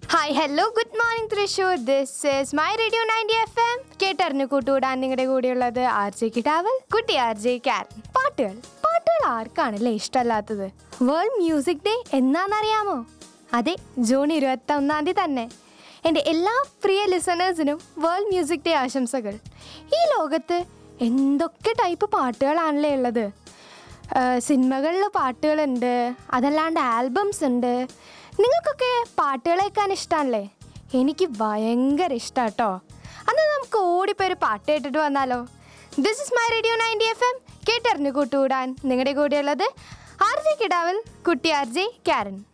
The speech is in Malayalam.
hi hello good morning Thrissur this is my radio ninety F M കേട്ടറിഞ്ഞു കൂട്ടുകൂടാൻ നിങ്ങളുടെ കൂടെയുള്ളത് ആർ ജെ കിടാവൽ കുട്ടി ആർ ജെ കാരൻ പാട്ടുകൾ പാട്ടുകൾ ആർക്കാണല്ലേ ഇഷ്ടമല്ലാത്തത് വേൾഡ് മ്യൂസിക് ഡേ എന്നാണെന്നറിയാമോ അതെ ജൂൺ ഇരുപത്തി ഒന്നാം തീയതി തന്നെ എൻ്റെ എല്ലാ പ്രിയ ലിസണേഴ്സിനും വേൾഡ് മ്യൂസിക് ഡേ ആശംസകൾ ഈ ലോകത്ത് എന്തൊക്കെ ടൈപ്പ് പാട്ടുകളാണല്ലേ ഉള്ളത് സിനിമകളിൽ പാട്ടുകളുണ്ട് അതല്ലാണ്ട് ആൽബംസ് ഉണ്ട് നിങ്ങൾക്കൊക്കെ പാട്ടുകൾ കേൾക്കാൻ ഇഷ്ടമാണല്ലേ എനിക്ക് ഭയങ്കര ഇഷ്ടമാണ് കേട്ടോ അന്ന് നമുക്ക് ഓടിപ്പോയി ഒരു പാട്ട് കേട്ടിട്ട് വന്നാലോ this is my radio ninety F M കേട്ടറിഞ്ഞു കൂട്ടുകൂടാൻ നിങ്ങളുടെ കൂടെയുള്ളത് ആർ ജെ കിടാവൽ കുട്ടി ആർ ജെ കാരൻ